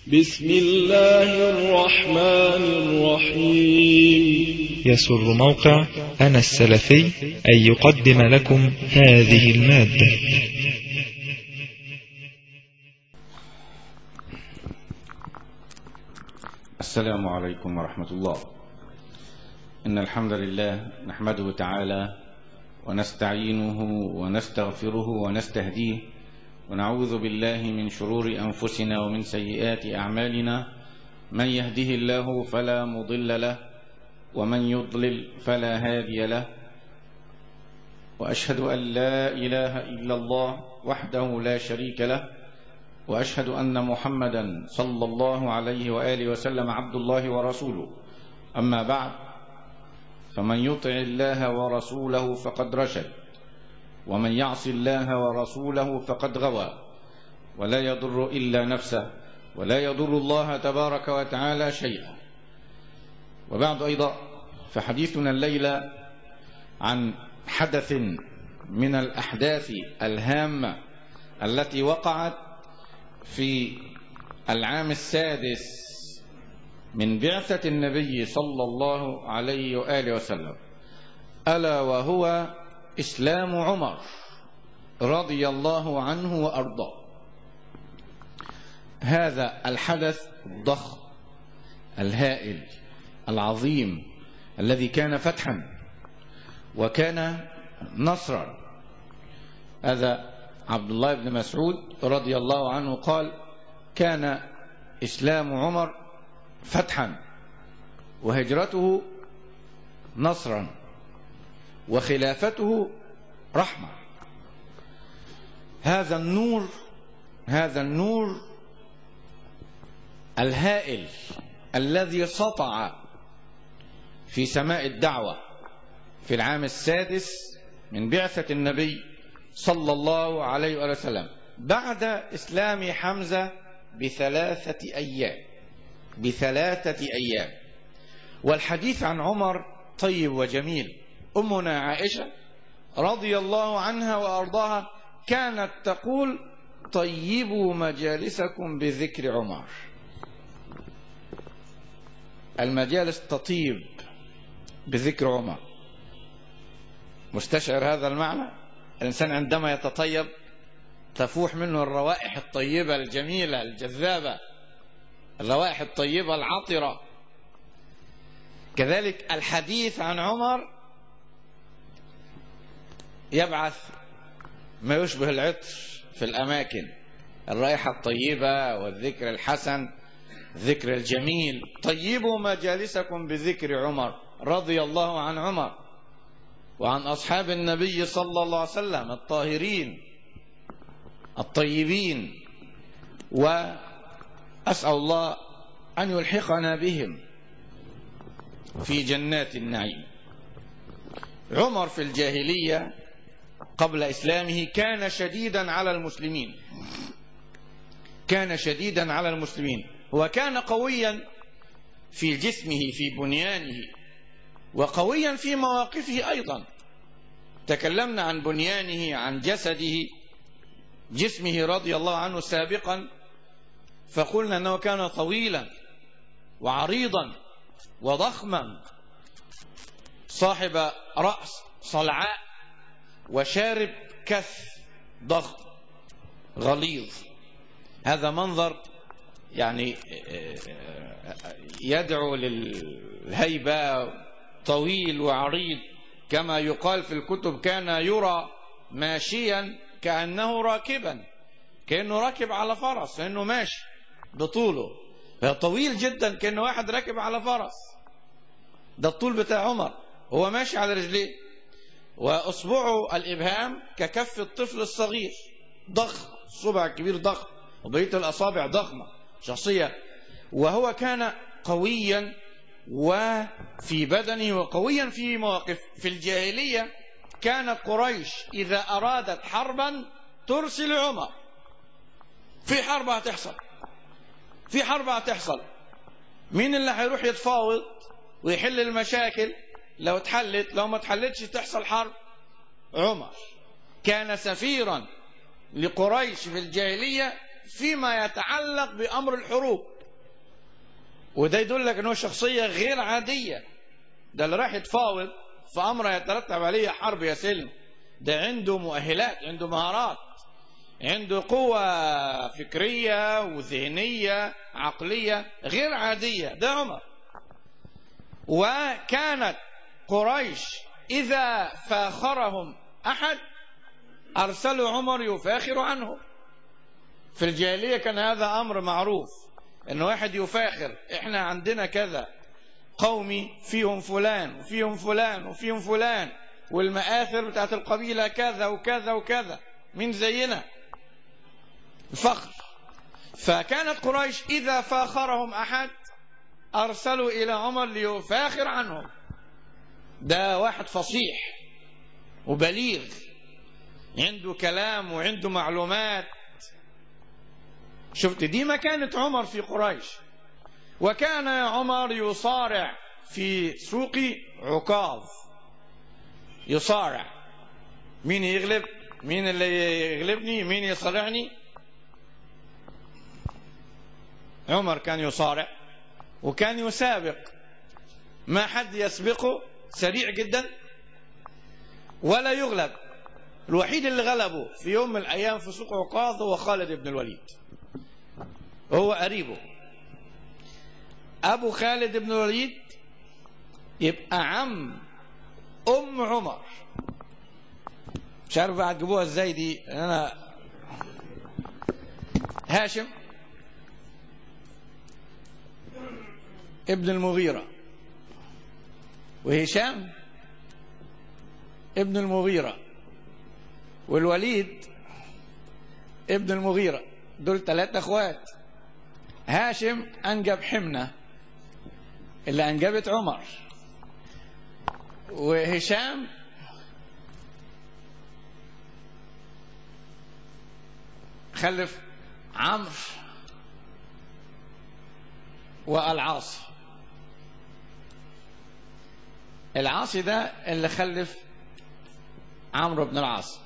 بسم الله الرحمن الرحيم يسر موقع أنا السلفي أن يقدم لكم هذه المادة السلام عليكم ورحمة الله إن الحمد لله نحمده تعالى ونستعينه ونستغفره ونستهديه ونعوذ بالله من شرور أنفسنا ومن سيئات أعمالنا من يهده الله فلا مضل له ومن يضلل فلا هادي له وأشهد أن لا إله إلا الله وحده لا شريك له وأشهد أن محمدا صلى الله عليه وآله وسلم عبد الله ورسوله أما بعد فمن يطع الله ورسوله فقد رشد ومن يعص الله ورسوله فقد غوى ولا يضر إلا نفسه ولا يضر الله تبارك وتعالى شيئا وبعد أيضا فحديثنا الليلة عن حدث من الأحداث الهامة التي وقعت في العام السادس من بعثة النبي صلى الله عليه وآله وسلم ألا وهو إسلام عمر رضي الله عنه وأرضاه هذا الحدث الضخم الهائل العظيم الذي كان فتحا وكان نصرا هذا عبد الله بن مسعود رضي الله عنه قال كان إسلام عمر فتحا وهجرته نصرا وخلافته رحمة هذا النور هذا النور الهائل الذي سطع في سماء الدعوة في العام السادس من بعثة النبي صلى الله عليه وسلم بعد إسلام حمزة بثلاثة أيام بثلاثة أيام والحديث عن عمر طيب وجميل أمنا عائشة رضي الله عنها وأرضاها كانت تقول طيبوا مجالسكم بذكر عمر المجالس تطيب بذكر عمر مستشعر هذا المعنى الإنسان عندما يتطيب تفوح منه الروائح الطيبة الجميلة الجذابة الروائح الطيبة العطرة كذلك الحديث عن عمر يبعث ما يشبه العطر في الأماكن الرائحة الطيبة والذكر الحسن الذكر الجميل طيبوا مجالسكم بذكر عمر رضي الله عن عمر وعن أصحاب النبي صلى الله عليه وسلم الطاهرين الطيبين وأسأل الله أن يلحقنا بهم في جنات النعيم عمر في الجاهلية قبل إسلامه كان شديدا على المسلمين كان شديدا على المسلمين وكان قويا في جسمه في بنيانه وقويا في مواقفه أيضا تكلمنا عن بنيانه عن جسده جسمه رضي الله عنه سابقا فقلنا أنه كان طويلا وعريضا وضخما صاحب رأس صلعاء وشارب كث ضخم غليظ هذا منظر يعني يدعو للهيبة طويل وعريض كما يقال في الكتب كان يرى ماشيا كأنه راكبا كأنه راكب على فرس كأنه ماشي بطوله طويل جدا كأنه واحد راكب على فرس ده الطول بتاع عمر هو ماشي على رجليه وأصبعه الإبهام ككف الطفل الصغير ضخم صبع كبير ضخم وبقية الأصابع ضخمة شخصية وهو كان قويا وفي بدنه وقويا في مواقف في الجاهلية كانت قريش إذا أرادت حربا ترسل عمر في حرب هتحصل في حرب هتحصل مين اللي هيروح يتفاوض ويحل المشاكل لو اتحلت لو ما اتحلتش تحصل حرب عمر كان سفيرا لقريش في الجاهلية فيما يتعلق بأمر الحروب وده يدل لك انه شخصيه غير عاديه ده اللي راح يتفاوض في امر يترتب عليه حرب يا سلم ده عنده مؤهلات عنده مهارات عنده قوة فكرية وذهنية عقلية غير عادية ده عمر وكانت قريش إذا فاخرهم أحد أرسلوا عمر يفاخر عنه في الجاهلية كان هذا أمر معروف إن واحد يفاخر إحنا عندنا كذا قومي فيهم فلان وفيهم فلان وفيهم فلان والمآثر بتاعت القبيلة كذا وكذا وكذا من زينا الفخر فكانت قريش إذا فاخرهم أحد أرسلوا إلى عمر ليفاخر عنهم ده واحد فصيح وبليغ عنده كلام وعنده معلومات شفت دي مكانة عمر في قريش وكان عمر يصارع في سوق عكاظ يصارع مين يغلب مين اللي يغلبني مين يصارعني عمر كان يصارع وكان يسابق ما حد يسبقه سريع جدا ولا يغلب الوحيد اللي غلبه في يوم من الأيام في سوق عكاظ هو خالد بن الوليد هو قريبه أبو خالد بن الوليد يبقى عم أم عمر مش عارف بقى هتجيبوها ازاي دي انا هاشم ابن المغيرة وهشام ابن المغيرة والوليد ابن المغيرة دول ثلاثة اخوات هاشم انجب حمنة اللي انجبت عمر وهشام خلف عمرو والعاصي العاصي ده اللي خلف عمرو بن العاص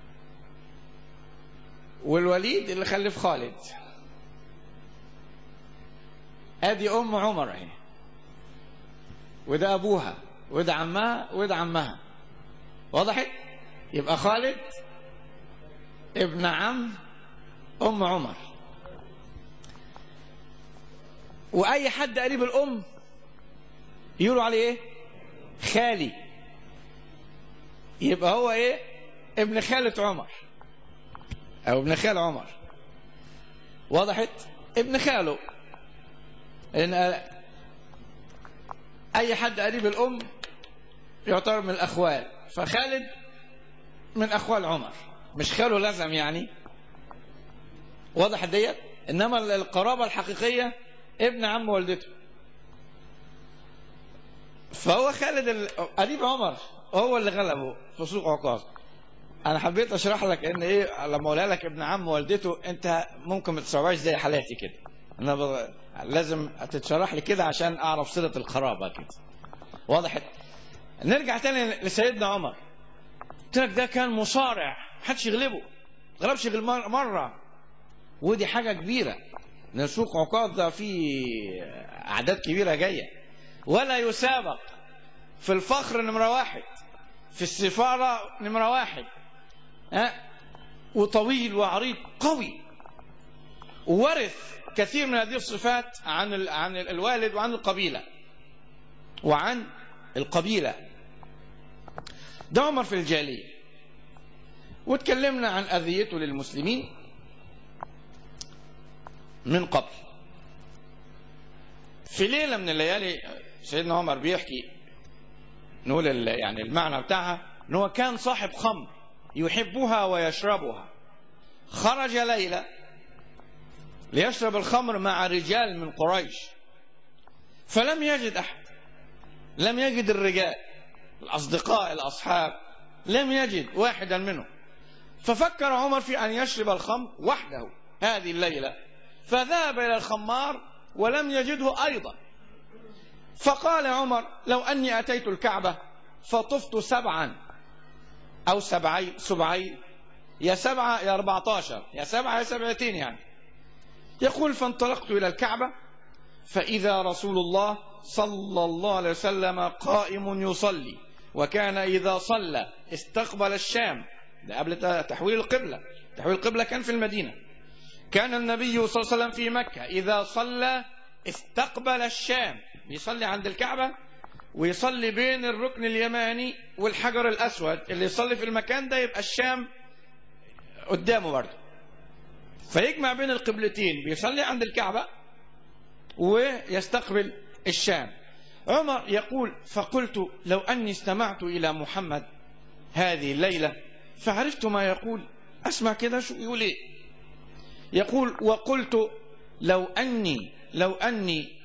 والوليد اللي خلف خالد ادي ام عمر اهي وده ابوها وده عمها وده عمها وضحت يبقى خالد ابن عم ام عمر واي حد قريب الام يقولوا عليه ايه خالي يبقى هو ايه ابن خالة عمر او ابن خال عمر وضحت ابن خاله ان اي حد قريب الام يعتبر من الاخوال فخالد من اخوال عمر مش خاله لازم يعني واضح ديت انما القرابه الحقيقيه ابن عم والدته فهو خالد ال... قريب عمر هو اللي غلبه في سوق عكاظ انا حبيت اشرح لك ان ايه لما اقولها لك ابن عم والدته انت ممكن ما تستوعبهاش زي حالاتي كده انا ب... لازم تتشرح لي كده عشان اعرف صله القرابه كده وضحت نرجع تاني لسيدنا عمر قلت لك ده كان مصارع محدش يغلبه ما غلبش غير مره ودي حاجه كبيره ان سوق عكاظ ده فيه اعداد كبيره جايه ولا يسابق في الفخر نمره واحد في السفاره نمره واحد ها وطويل وعريض قوي وورث كثير من هذه الصفات عن ال... عن الوالد وعن القبيله وعن القبيله ده عمر في الجاليه واتكلمنا عن اذيته للمسلمين من قبل في ليله من الليالي سيدنا عمر بيحكي نقول يعني المعنى بتاعها ان هو كان صاحب خمر يحبها ويشربها خرج ليلة ليشرب الخمر مع رجال من قريش فلم يجد أحد لم يجد الرجال الأصدقاء الأصحاب لم يجد واحدا منهم ففكر عمر في أن يشرب الخمر وحده هذه الليلة فذهب إلى الخمار ولم يجده أيضا فقال عمر لو أني أتيت الكعبة فطفت سبعا أو سبعي سبعي يا سبعة يا أربعة عشر يا سبعة يا سبعتين يعني يقول فانطلقت إلى الكعبة فإذا رسول الله صلى الله عليه وسلم قائم يصلي وكان إذا صلى استقبل الشام ده قبل تحويل القبلة تحويل القبلة كان في المدينة كان النبي صلى الله عليه وسلم في مكة إذا صلى استقبل الشام بيصلي عند الكعبة ويصلي بين الركن اليماني والحجر الأسود اللي يصلي في المكان ده يبقى الشام قدامه برضه فيجمع بين القبلتين بيصلي عند الكعبة ويستقبل الشام عمر يقول فقلت لو أني استمعت إلى محمد هذه الليلة فعرفت ما يقول أسمع كده شو يقول إيه يقول وقلت لو أني لو أني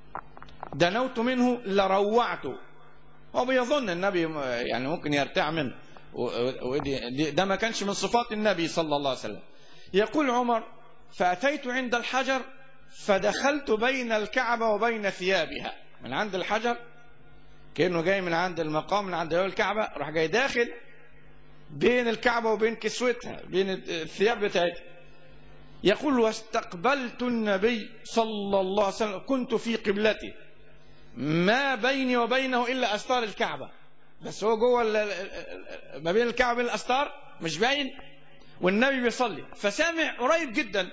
دنوت منه لروعته هو بيظن النبي يعني ممكن يرتاع منه ده ما كانش من صفات النبي صلى الله عليه وسلم يقول عمر فأتيت عند الحجر فدخلت بين الكعبة وبين ثيابها من عند الحجر كأنه جاي من عند المقام من عند الكعبة راح جاي داخل بين الكعبة وبين كسوتها بين الثياب بتاعتها يقول واستقبلت النبي صلى الله عليه وسلم كنت في قبلته ما بيني وبينه إلا أستار الكعبة بس هو جوه ما بين الكعبة وبين الأستار مش باين والنبي بيصلي فسامع قريب جدا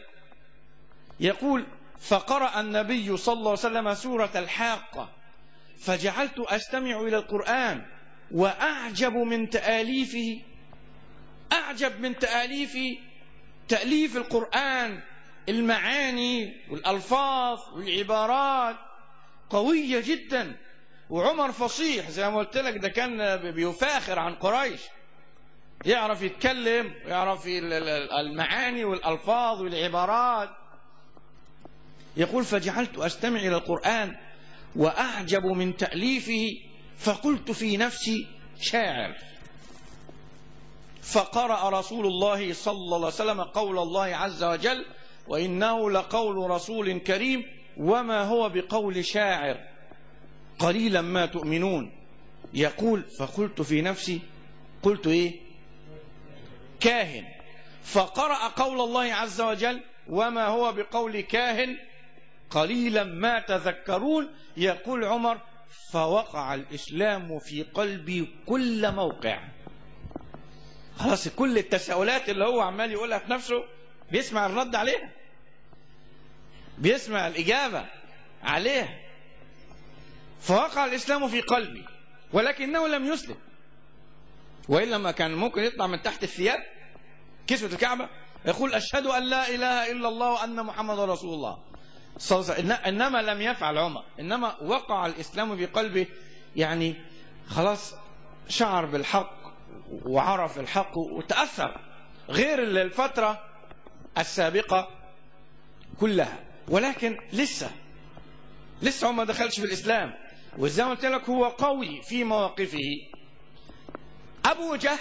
يقول فقرأ النبي صلى الله عليه وسلم سورة الحاقة فجعلت أستمع إلى القرآن وأعجب من تآليفه أعجب من تآليف تأليف القرآن المعاني والألفاظ والعبارات قوية جدا وعمر فصيح زي ما قلت لك ده كان بيفاخر عن قريش يعرف يتكلم ويعرف المعاني والألفاظ والعبارات يقول فجعلت أستمع إلى القرآن وأعجب من تأليفه فقلت في نفسي شاعر فقرأ رسول الله صلى الله عليه وسلم قول الله عز وجل وإنه لقول رسول كريم وما هو بقول شاعر قليلا ما تؤمنون يقول فقلت في نفسي قلت ايه كاهن فقرأ قول الله عز وجل وما هو بقول كاهن قليلا ما تذكرون يقول عمر فوقع الإسلام في قلبي كل موقع خلاص كل التساؤلات اللي هو عمال يقولها في نفسه بيسمع الرد عليها بيسمع الإجابة عليها فوقع الإسلام في قلبي ولكنه لم يسلم وإلا ما كان ممكن يطلع من تحت الثياب كسوة الكعبة يقول أشهد أن لا إله إلا الله وأن محمد رسول الله صلى الله عليه وسلم إنما لم يفعل عمر إنما وقع الإسلام في قلبه يعني خلاص شعر بالحق وعرف الحق وتأثر غير الفترة السابقة كلها ولكن لسه لسه هو ما دخلش في الإسلام وزي ما قلت لك هو قوي في مواقفه أبو جهل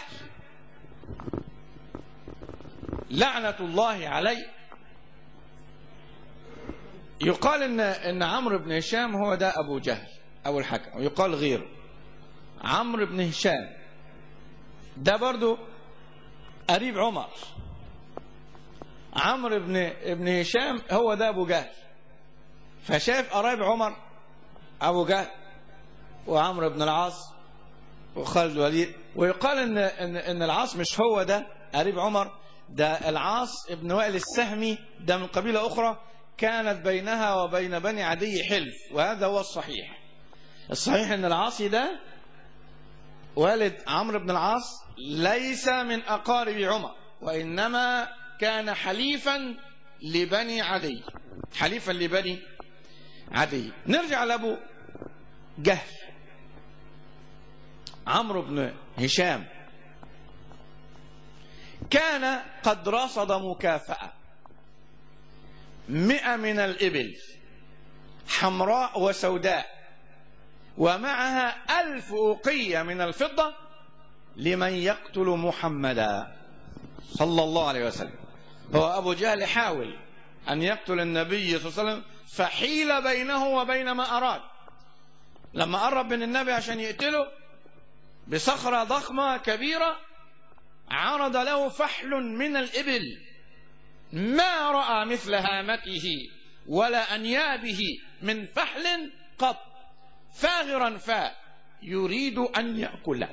لعنة الله عليه يقال ان ان عمرو بن هشام هو ده ابو جهل او الحكم ويقال غيره عمرو بن هشام ده برضو قريب عمر عمرو بن ابن هشام هو ده ابو جهل فشاف قرايب عمر ابو جهل وعمرو بن العاص وخالد الوليد ويقال ان ان ان العاص مش هو ده قريب عمر ده العاص ابن وائل السهمي ده من قبيله اخرى كانت بينها وبين بني عدي حلف وهذا هو الصحيح الصحيح ان العاصي ده والد عمرو بن العاص ليس من اقارب عمر وانما كان حليفا لبني عدي حليفا لبني عدي نرجع لابو جهل عمرو بن هشام كان قد رصد مكافأة مئة من الإبل حمراء وسوداء ومعها ألف أوقية من الفضة لمن يقتل محمدا صلى الله عليه وسلم هو أبو جهل حاول أن يقتل النبي صلى الله عليه وسلم فحيل بينه وبين ما أراد لما قرب من النبي عشان يقتله بصخرة ضخمة كبيرة عرض له فحل من الإبل ما رأى مثل هامته ولا أنيابه من فحل قط فاغرا فاء يريد أن يأكله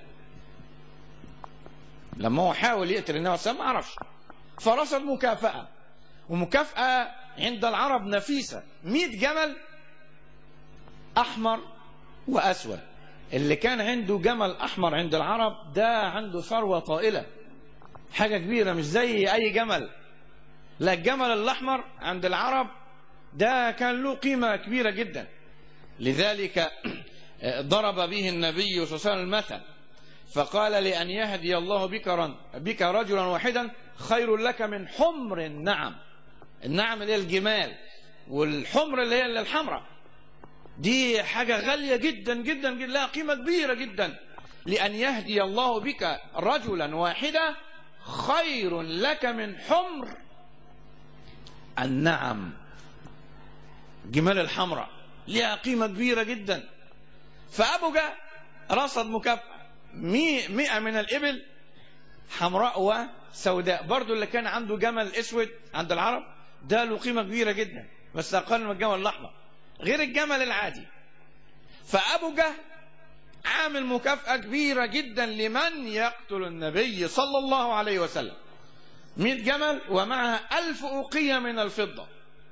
لما هو حاول يقتل النبي صلى الله عليه وسلم ما عرفش فرصد مكافأة ومكافأة عند العرب نفيسة 100 جمل أحمر وأسود اللي كان عنده جمل أحمر عند العرب ده عنده ثروة طائلة حاجة كبيرة مش زي أي جمل لا الجمل الأحمر عند العرب ده كان له قيمة كبيرة جدا لذلك ضرب به النبي صلى الله عليه وسلم المثل فقال لأن يهدي الله بك بك رجلا واحدا خير لك من حمر النعم النعم اللي هي الجمال والحمر اللي هي الحمراء دي حاجة غالية جدا جدا جدا لها قيمة كبيرة جدا لأن يهدي الله بك رجلا واحدا خير لك من حمر النعم جمال الحمراء لها قيمة كبيرة جدا فأبو جهل رصد مكافأة مئة من الإبل حمراء وسوداء برضو اللي كان عنده جمل اسود عند العرب ده له قيمة كبيرة جدا بس أقل من الجمل الأحمر غير الجمل العادي فأبو جهل عامل مكافأة كبيرة جدا لمن يقتل النبي صلى الله عليه وسلم مئة جمل ومعها ألف أوقية من الفضة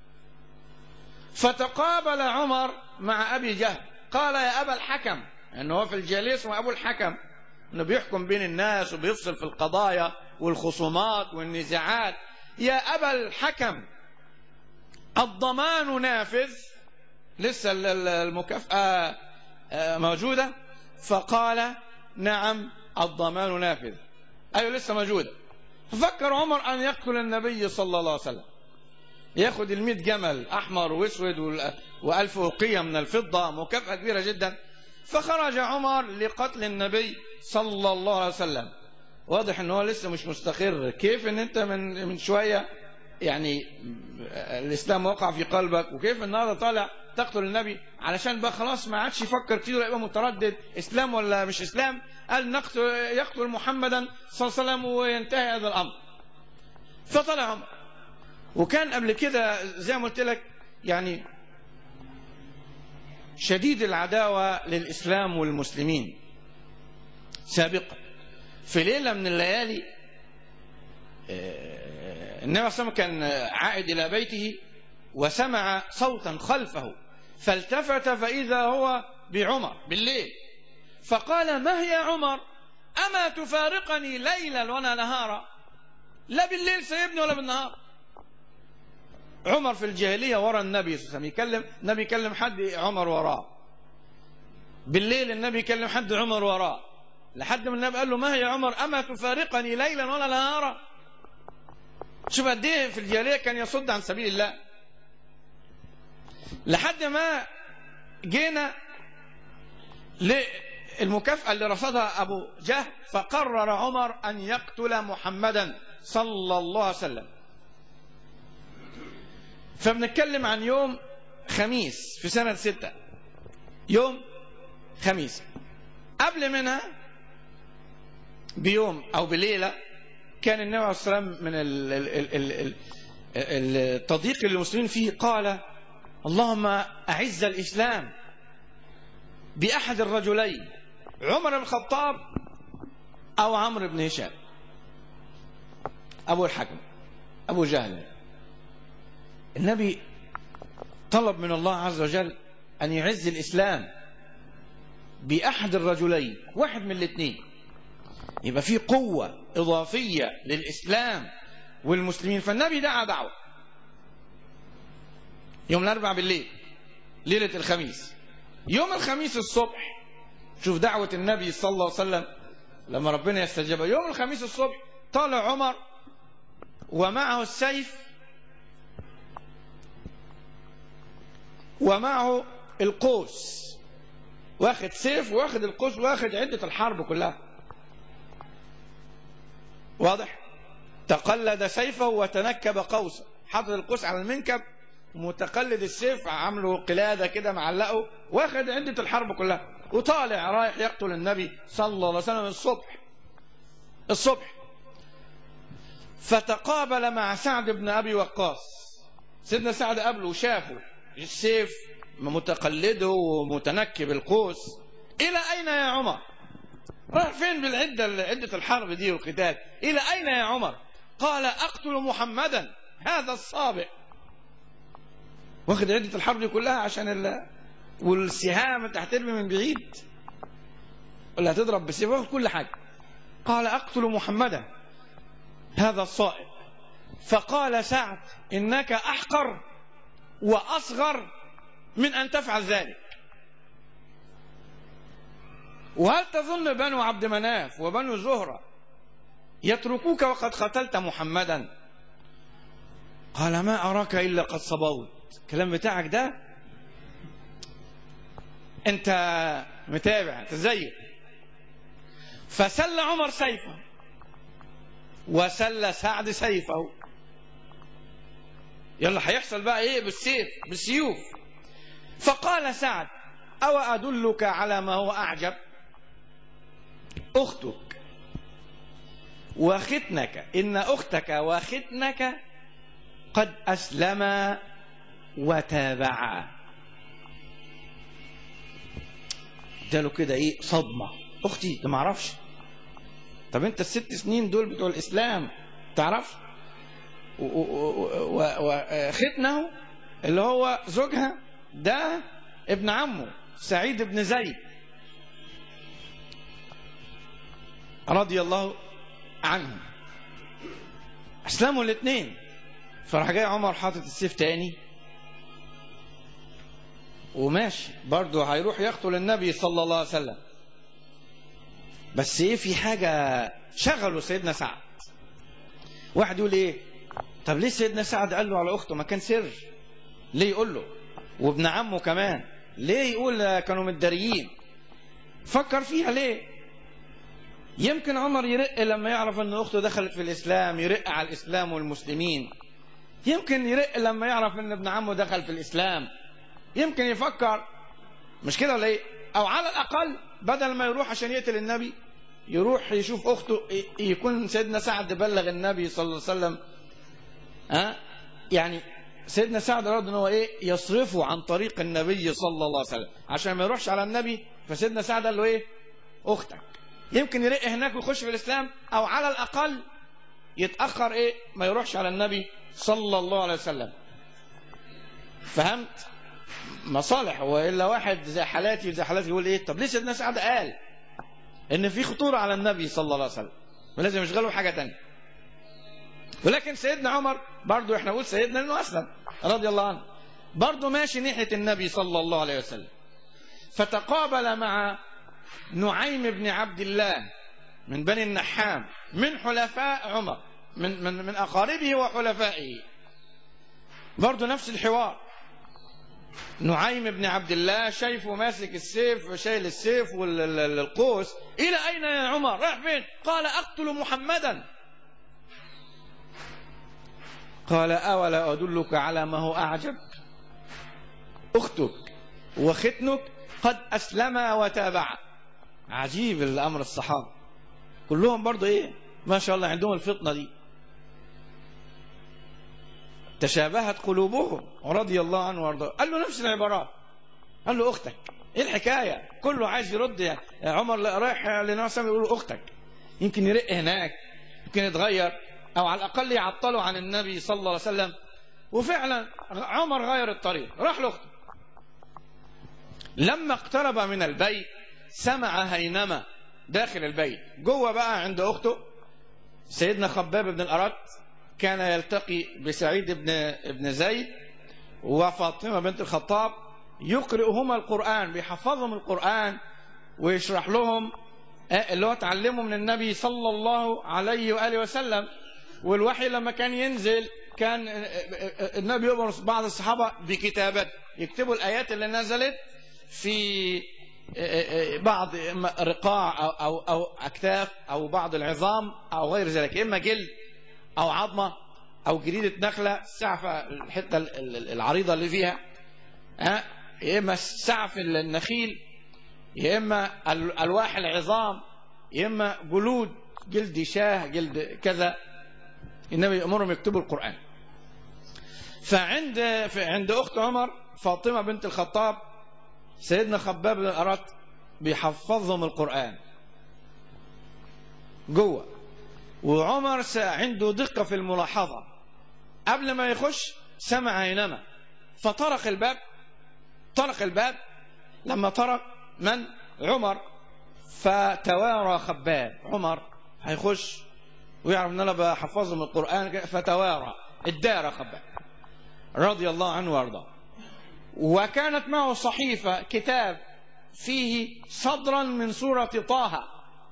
فتقابل عمر مع أبي جهل قال يا أبا الحكم أنه هو في الجالية اسمه أبو الحكم أنه بيحكم بين الناس وبيفصل في القضايا والخصومات والنزاعات يا أبا الحكم الضمان نافذ لسه المكافأة موجودة فقال نعم الضمان نافذ أيوة لسه موجودة ففكر عمر أن يقتل النبي صلى الله عليه وسلم ياخد المئة جمل أحمر وأسود وألف أوقية من الفضة مكافأة كبيرة جدا فخرج عمر لقتل النبي صلى الله عليه وسلم واضح ان هو لسه مش مستقر كيف ان انت من من شويه يعني الاسلام وقع في قلبك وكيف النهارده طالع تقتل النبي علشان بقى خلاص ما عادش يفكر كتير يبقى متردد اسلام ولا مش اسلام قال نقتل يقتل محمدا صلى الله عليه وسلم وينتهي هذا الامر فطلع عمر وكان قبل كده زي ما قلت لك يعني شديد العداوة للإسلام والمسلمين سابقا في ليلة من الليالي النبي صلى الله عليه وسلم كان عائد إلى بيته وسمع صوتا خلفه فالتفت فإذا هو بعمر بالليل فقال ما هي عمر أما تفارقني ليلا ولا نهارا لا بالليل سيبني ولا بالنهار عمر في الجاهلية ورا النبي صلى الله عليه وسلم يكلم النبي يكلم حد عمر وراه بالليل النبي يكلم حد عمر وراه لحد ما النبي قال له ما هي عمر أما تفارقني ليلا ولا نهارا شوف قد ايه في الجاهلية كان يصد عن سبيل الله لحد ما جينا للمكافأة اللي رفضها أبو جهل فقرر عمر أن يقتل محمدا صلى الله عليه وسلم فبنتكلم عن يوم خميس في سنة ستة يوم خميس قبل منها بيوم أو بليلة كان النبي عليه الصلاة والسلام من التضييق اللي المسلمين فيه قال اللهم أعز الإسلام بأحد الرجلين عمر بن الخطاب أو عمرو بن هشام أبو الحكم أبو جهل النبي طلب من الله عز وجل أن يعز الإسلام بأحد الرجلين واحد من الاثنين يبقى في قوة إضافية للإسلام والمسلمين فالنبي دعا دعوة يوم الأربع بالليل ليلة الخميس يوم الخميس الصبح شوف دعوة النبي صلى الله عليه وسلم لما ربنا يستجيبها يوم الخميس الصبح طالع عمر ومعه السيف ومعه القوس واخد سيف واخد القوس واخد عدة الحرب كلها واضح تقلد سيفه وتنكب قوسه حاطط القوس على المنكب متقلد السيف عامله قلادة كده معلقه واخد عدة الحرب كلها وطالع رايح يقتل النبي صلى الله عليه وسلم الصبح الصبح فتقابل مع سعد بن أبي وقاص سيدنا سعد قبله وشافه السيف متقلده ومتنكب القوس إلى أين يا عمر راح فين بالعدة عدة الحرب دي والقتال إلى أين يا عمر قال أقتل محمدا هذا الصابئ واخد عدة الحرب دي كلها عشان ال... والسهام انت هترمي من بعيد ولا هتضرب بالسيف واخد كل حاجة قال أقتل محمدا هذا الصائب فقال سعد إنك أحقر وأصغر من أن تفعل ذلك وهل تظن بنو عبد مناف وبنو زهرة يتركوك وقد قتلت محمدا قال ما أراك إلا قد صبوت الكلام بتاعك ده أنت متابع أنت زيك فسل عمر سيفه وسل سعد سيفه يلا هيحصل بقى ايه بالسيف بالسيوف فقال سعد أو أدلك على ما هو أعجب أختك وختنك إن أختك وختنك قد أسلما وتابعا اداله كده ايه صدمة أختي ده ما اعرفش طب انت الست سنين دول بتوع الإسلام تعرف وختنه اللي هو زوجها ده ابن عمه سعيد بن زيد رضي الله عنه اسلموا الاثنين فراح جاي عمر حاطط السيف تاني وماشي برضه هيروح يقتل النبي صلى الله عليه وسلم بس ايه في حاجة شغلوا سيدنا سعد واحد يقول ايه طب ليه سيدنا سعد قال له على اخته ما كان سر ليه يقول له وابن عمه كمان ليه يقول كانوا متداريين فكر فيها ليه يمكن عمر يرق لما يعرف ان اخته دخلت في الاسلام يرق على الاسلام والمسلمين يمكن يرق لما يعرف ان ابن عمه دخل في الاسلام يمكن يفكر مش كده ولا ايه او على الاقل بدل ما يروح عشان يقتل النبي يروح يشوف اخته يكون سيدنا سعد بلغ النبي صلى الله عليه وسلم ها يعني سيدنا سعد اراد ان هو ايه يصرفه عن طريق النبي صلى الله عليه وسلم عشان ما يروحش على النبي فسيدنا سعد قال له ايه اختك يمكن يرق هناك ويخش في الاسلام او على الاقل يتاخر ايه ما يروحش على النبي صلى الله عليه وسلم فهمت مصالح والا واحد زي حالاتي وزي حالاتي يقول ايه طب ليه سيدنا سعد قال ان في خطوره على النبي صلى الله عليه وسلم ولازم يشغله بحاجه ثانيه ولكن سيدنا عمر برضه احنا نقول سيدنا لانه اسلم رضي الله عنه برضه ماشي ناحيه النبي صلى الله عليه وسلم فتقابل مع نعيم بن عبد الله من بني النحام من حلفاء عمر من من من اقاربه وحلفائه برضه نفس الحوار نعيم بن عبد الله شايفه ماسك السيف وشايل السيف والقوس الى اين يا عمر رايح فين قال اقتل محمدا قال أولا أدلك على ما هو أعجب أختك وختنك قد أسلما وتابعا عجيب الأمر الصحابة كلهم برضو إيه ما شاء الله عندهم الفطنة دي تشابهت قلوبهم ورضي الله عنه وارضاه قال له نفس العبارات قال له أختك إيه الحكاية كله عايز يرد يا عمر رايح لنبي صلى يقول له أختك يمكن يرق هناك يمكن يتغير أو على الأقل يعطلوا عن النبي صلى الله عليه وسلم وفعلا عمر غير الطريق راح لأخته لما اقترب من البيت سمع هينمة داخل البيت جوه بقى عند أخته سيدنا خباب بن الأرت كان يلتقي بسعيد بن ابن زيد وفاطمة بنت الخطاب يقرئهما القرآن بيحفظهم القرآن ويشرح لهم اللي هو اتعلمه من النبي صلى الله عليه وآله وسلم والوحي لما كان ينزل كان النبي يؤمر بعض الصحابة بكتابة يكتبوا الآيات اللي نزلت في بعض رقاع أو, أو, أو أكتاف أو بعض العظام أو غير ذلك إما جلد أو عظمة أو جريدة نخلة السعفة الحتة العريضة اللي فيها ها يا إما سعف النخيل يا إما ألواح العظام يا إما جلود جلد شاه جلد كذا النبي يأمرهم يكتبوا القرآن فعند في عند أخت عمر فاطمة بنت الخطاب سيدنا خباب بن الأرت بيحفظهم القرآن جوه وعمر عنده دقة في الملاحظة قبل ما يخش سمع ينما فطرق الباب طرق الباب لما طرق من عمر فتوارى خباب عمر هيخش ويعرف ان انا بحفظهم القران فتوارى الدار خباب رضي الله عنه وارضاه وكانت معه صحيفه كتاب فيه صدرا من سوره طه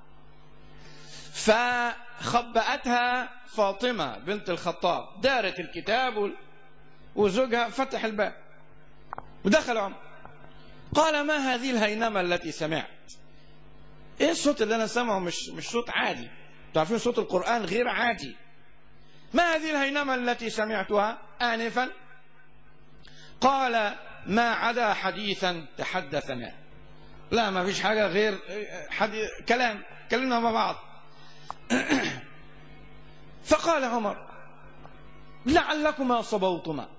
فخبأتها فاطمه بنت الخطاب دارت الكتاب وزوجها فتح الباب ودخل عمر قال ما هذه الهينمه التي سمعت ايه الصوت اللي انا سامعه مش مش صوت عادي تعرفين صوت القرآن غير عادي ما هذه الهينمة التي سمعتها آنفا قال ما عدا حديثا تحدثنا لا ما فيش حاجة غير حديث كلام كلمنا مع بعض فقال عمر لعلكما صبوتما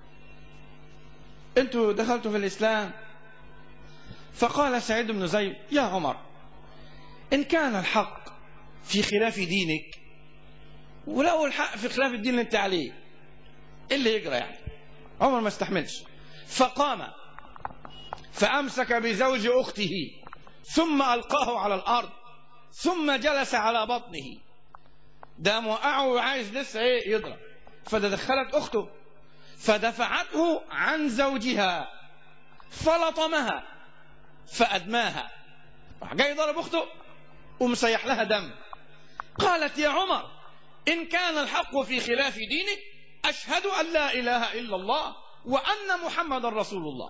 انتوا دخلتوا في الإسلام فقال سعيد بن زيد يا عمر إن كان الحق في خلاف دينك ولو الحق في خلاف الدين اللي انت عليه ايه اللي يجرى يعني عمر ما استحملش فقام فامسك بزوج اخته ثم القاه على الارض ثم جلس على بطنه ده موقعه وعايز لسه ايه يضرب فدخلت اخته فدفعته عن زوجها فلطمها فادماها راح جاي ضرب اخته ومسيح لها دم قالت يا عمر إن كان الحق في خلاف دينك أشهد أن لا إله إلا الله وأن محمد رسول الله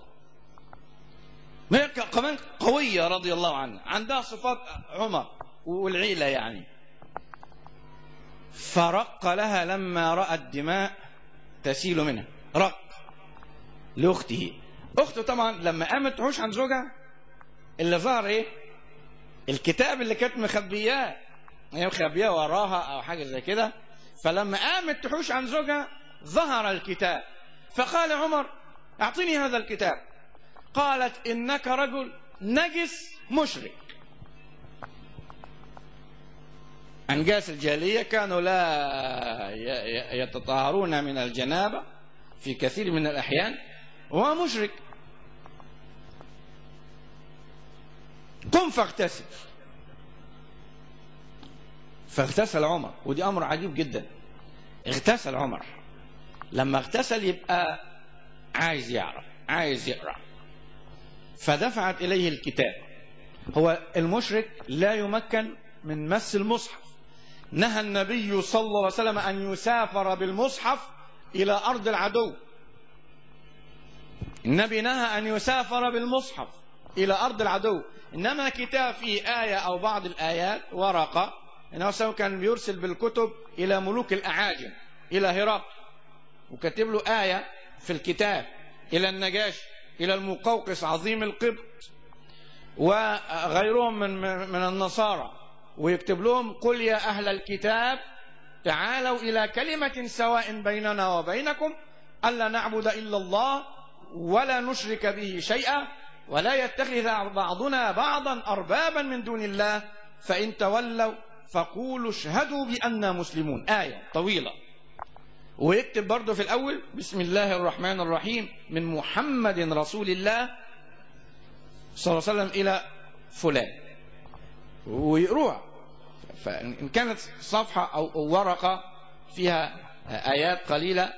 كمان قوية رضي الله عنها عندها صفات عمر والعيلة يعني فرق لها لما رأى الدماء تسيل منها رق لأخته أخته طبعا لما قامت تحوش عن زوجها اللي ظهر إيه الكتاب اللي كانت مخبياه هي مخبياه وراها او حاجه زي كده فلما قامت تحوش عن زوجها ظهر الكتاب فقال عمر اعطني هذا الكتاب قالت انك رجل نجس مشرك انجاس الجاهليه كانوا لا يتطهرون من الجنابه في كثير من الاحيان وهو مشرك قم فاغتسل فاغتسل عمر ودي امر عجيب جدا اغتسل عمر لما اغتسل يبقى عايز يعرف عايز يقرا فدفعت اليه الكتاب هو المشرك لا يمكن من مس المصحف نهى النبي صلى الله عليه وسلم ان يسافر بالمصحف الى ارض العدو النبي نهى ان يسافر بالمصحف الى ارض العدو انما كتاب فيه ايه او بعض الايات ورقه انه كان بيرسل بالكتب الى ملوك الاعاجم الى هرقل وكتب له ايه في الكتاب الى النجاش الى المقوقس عظيم القبط وغيرهم من من النصارى ويكتب لهم قل يا اهل الكتاب تعالوا الى كلمه سواء بيننا وبينكم الا نعبد الا الله ولا نشرك به شيئا ولا يتخذ بعضنا بعضا اربابا من دون الله فان تولوا فقولوا اشهدوا بأننا مسلمون آية طويلة ويكتب برضه في الأول بسم الله الرحمن الرحيم من محمد رسول الله صلى الله عليه وسلم إلى فلان ويقروها فإن كانت صفحة أو ورقة فيها آيات قليلة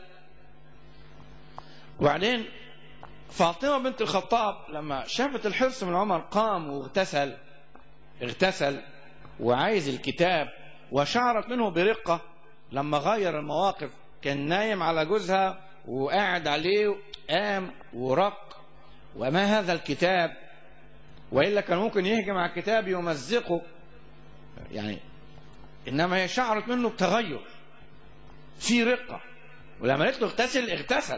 وبعدين فاطمة بنت الخطاب لما شافت الحرص من عمر قام واغتسل اغتسل وعايز الكتاب وشعرت منه برقة لما غير المواقف كان نايم على جوزها وقاعد عليه قام ورق وما هذا الكتاب وإلا كان ممكن يهجم على الكتاب يمزقه يعني إنما هي شعرت منه بتغير في رقة ولما قالت له اغتسل اغتسل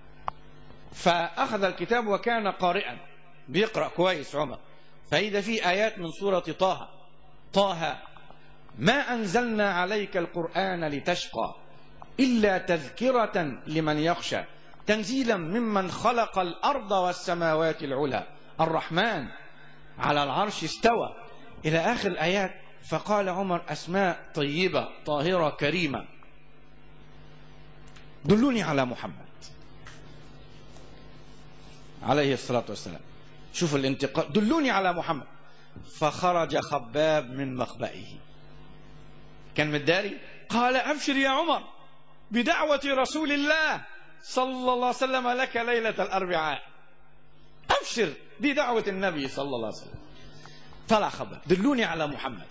فأخذ الكتاب وكان قارئا بيقرأ كويس عمر فإذا في آيات من سورة طه طه ما أنزلنا عليك القرآن لتشقى إلا تذكرة لمن يخشى تنزيلا ممن خلق الأرض والسماوات العلى الرحمن على العرش استوى إلى آخر الآيات فقال عمر أسماء طيبة طاهرة كريمة دلوني على محمد عليه الصلاة والسلام شوف الانتقال دلوني على محمد فخرج خباب من مخبئه كان متداري قال أبشر يا عمر بدعوة رسول الله صلى الله عليه وسلم لك ليلة الأربعاء أبشر دي دعوة النبي صلى الله عليه وسلم طلع خباب دلوني على محمد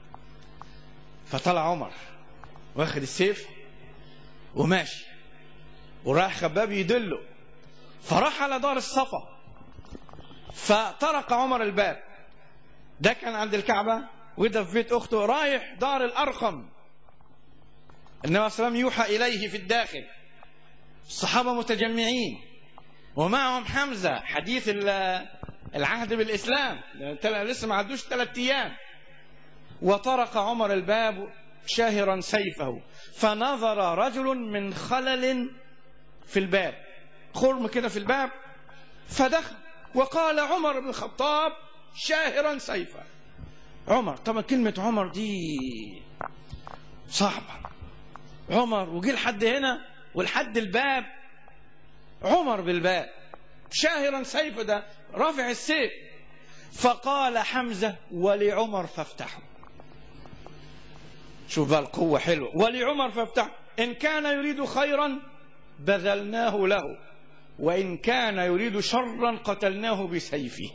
فطلع عمر واخد السيف وماشي وراح خباب يدله فراح على دار الصفا فطرق عمر الباب ده كان عند الكعبة وده في بيت أخته رايح دار الأرقم النبي صلى الله عليه وسلم يوحى إليه في الداخل الصحابة متجمعين ومعهم حمزة حديث العهد بالإسلام لسه ما عدوش ثلاثة أيام وطرق عمر الباب شاهرا سيفه فنظر رجل من خلل في الباب خرم كده في الباب فدخل وقال عمر بن الخطاب شاهرا سيفه عمر طبعا كلمة عمر دي صعبة عمر وجي لحد هنا ولحد الباب عمر بالباب شاهرا سيفه ده رافع السيف فقال حمزة ولعمر فافتحوا شوف بقى القوة حلوة ولعمر فافتحوا إن كان يريد خيرا بذلناه له وإن كان يريد شرا قتلناه بسيفه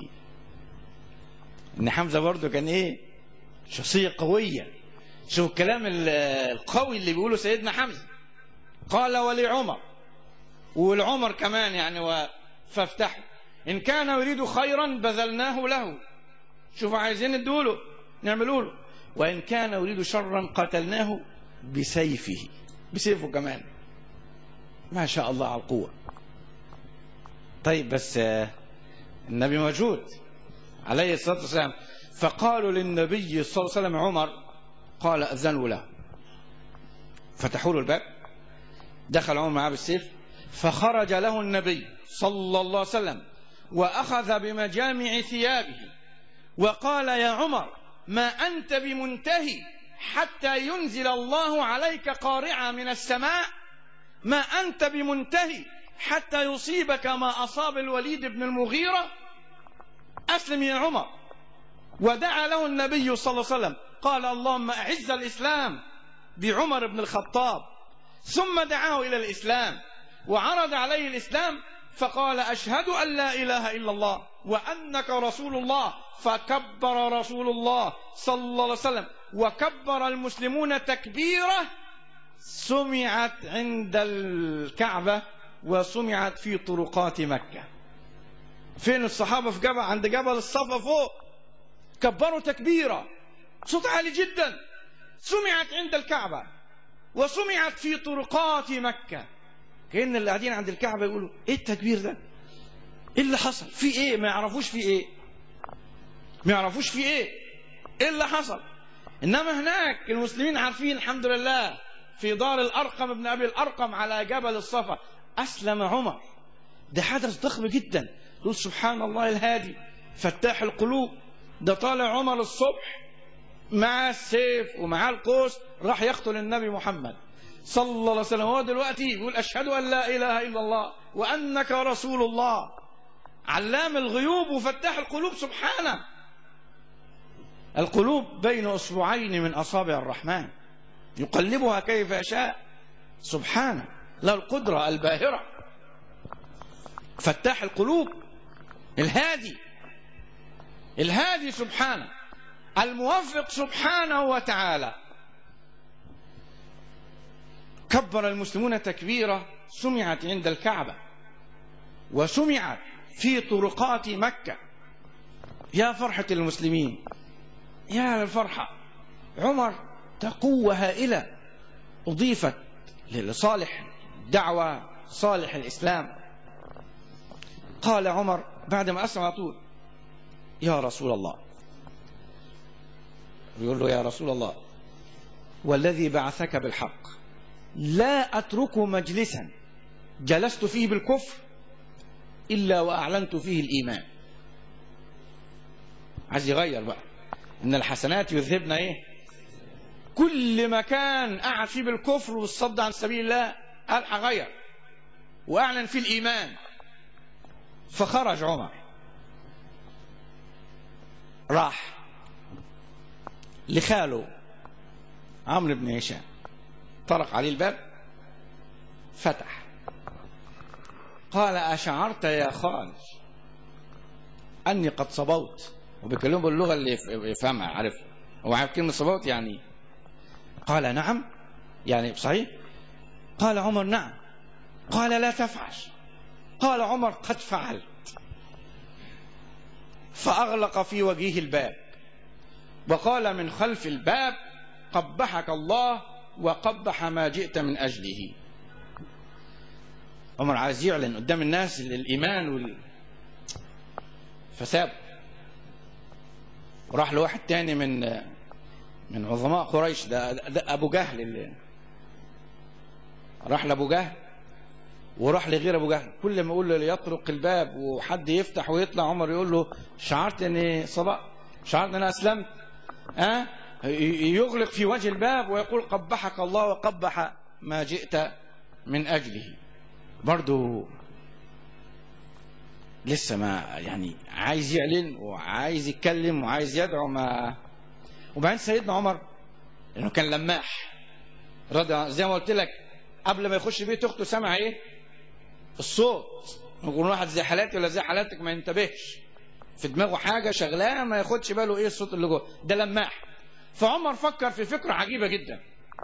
إن حمزة برضه كان إيه شخصية قوية شوف الكلام القوي اللي بيقوله سيدنا حمزة قال ولعمر والعمر كمان يعني و... فافتحوا إن كان يريد خيرا بذلناه له شوفوا عايزين ندوله نعملوا له وإن كان يريد شرا قتلناه بسيفه بسيفه كمان ما شاء الله على القوة طيب بس النبي موجود عليه الصلاة والسلام فقالوا للنبي صلى الله عليه وسلم عمر قال أذنوا له فتحوا له الباب دخل عمر معاه بالسيف فخرج له النبي صلى الله عليه وسلم وأخذ بمجامع ثيابه وقال يا عمر ما أنت بمنتهي حتى ينزل الله عليك قارعة من السماء ما أنت بمنتهي حتى يصيبك ما أصاب الوليد بن المغيرة أسلم يا عمر ودعا له النبي صلى الله عليه وسلم قال اللهم أعز الإسلام بعمر بن الخطاب ثم دعاه إلى الإسلام وعرض عليه الإسلام فقال أشهد أن لا إله إلا الله وأنك رسول الله فكبر رسول الله صلى الله عليه وسلم وكبر المسلمون تكبيرة سمعت عند الكعبة وسمعت في طرقات مكة فين الصحابة في جبل عند جبل الصفا فوق كبروا تكبيرة صوت عالي جدا سمعت عند الكعبة وسمعت في طرقات مكة كأن اللي قاعدين عند الكعبة يقولوا ايه التكبير ده ايه اللي حصل في ايه ما يعرفوش في ايه ما يعرفوش في ايه ايه اللي حصل انما هناك المسلمين عارفين الحمد لله في دار الارقم ابن ابي الارقم على جبل الصفا اسلم عمر ده حدث ضخم جدا تقول سبحان الله الهادي فتاح القلوب ده طالع عمر الصبح مع السيف ومع القوس راح يقتل النبي محمد صلى الله عليه وسلم هو دلوقتي يقول أشهد أن لا إله إلا الله وأنك رسول الله علام الغيوب وفتاح القلوب سبحانه القلوب بين أصبعين من أصابع الرحمن يقلبها كيف يشاء سبحانه له القدرة الباهرة فتاح القلوب الهادي الهادي سبحانه الموفق سبحانه وتعالى كبر المسلمون تكبيرة سمعت عند الكعبة وسمعت في طرقات مكة يا فرحة المسلمين يا الفرحة عمر قوة هائلة أضيفت لصالح دعوة صالح الإسلام قال عمر بعد ما أسلم على طول يا رسول الله يقول له يا رسول الله والذي بعثك بالحق لا أترك مجلسا جلست فيه بالكفر إلا وأعلنت فيه الإيمان عايز يغير بقى إن الحسنات يذهبن إيه كل مكان قعد فيه بالكفر والصد عن سبيل الله قال هغير وأعلن فيه الإيمان فخرج عمر راح لخاله عمرو بن هشام طرق عليه الباب فتح قال أشعرت يا خال أني قد صبوت وبيكلمه باللغة اللي يفهمها عارف هو عارف كلمة صبوت يعني قال نعم يعني صحيح قال عمر نعم قال لا تفعل قال عمر قد فعلت فأغلق في وجهه الباب وقال من خلف الباب قبحك الله وقبح ما جئت من أجله عمر عايز يعلن قدام الناس الإيمان وال... فساب وراح لواحد تاني من من عظماء قريش ده, ده أبو جهل اللي راح لأبو جهل وراح لغير أبو جهل كل ما يقول له يطرق الباب وحد يفتح ويطلع عمر يقول له شعرت اني صبأت شعرت ان انا اسلمت ها أه؟ يغلق في وجه الباب ويقول قبحك الله وقبح ما جئت من أجله برضو لسه ما يعني عايز يعلن وعايز يتكلم وعايز يدعو ما وبعدين سيدنا عمر انه كان لماح رضي زي ما قلت لك قبل ما يخش بيت اخته سمع ايه الصوت يكون واحد زي حالاتي ولا زي حالاتك ما ينتبهش في دماغه حاجه شغلاه ما ياخدش باله ايه الصوت اللي جوه ده لماح فعمر فكر في فكره عجيبه جدا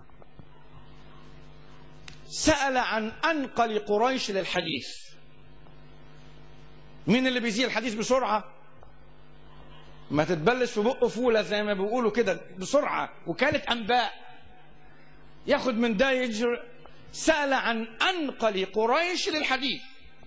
سأل عن أنقل قريش للحديث مين اللي بيزيل الحديث بسرعة ما تتبلش في بقه فولة زي ما بيقولوا كده بسرعة وكالة أنباء ياخد من ده يجر سأل عن أنقل قريش للحديث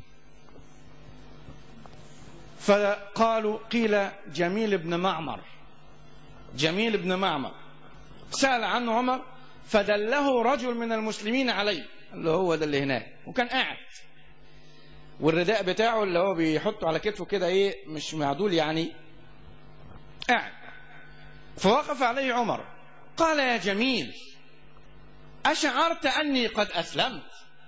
فقالوا قيل جميل بن معمر جميل بن معمر سأل عنه عمر فدله رجل من المسلمين عليه اللي هو ده اللي هناك وكان قاعد والرداء بتاعه اللي هو بيحطه على كتفه كده ايه مش معدول يعني قاعد فوقف عليه عمر قال يا جميل أشعرت أني قد أسلمت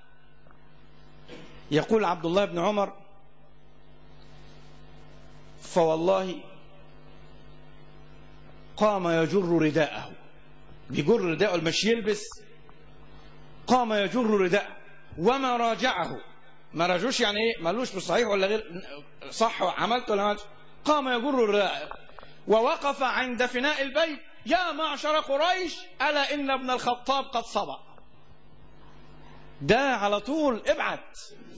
يقول عبد الله بن عمر فوالله قام يجر رداءه بيجر رداءه مش يلبس قام يجر رداءه وما راجعه ما راجوش يعني ايه مالوش بالصحيح ولا غير صح عملت ولا عملت قام يجر رداءه ووقف عند فناء البيت يا معشر قريش ألا إن ابن الخطاب قد صبأ ده على طول ابعت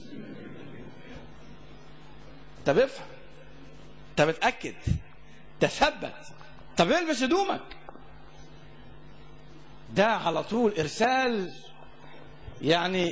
طب افهم طب اتأكد تثبت طب البس هدومك ده على طول إرسال يعني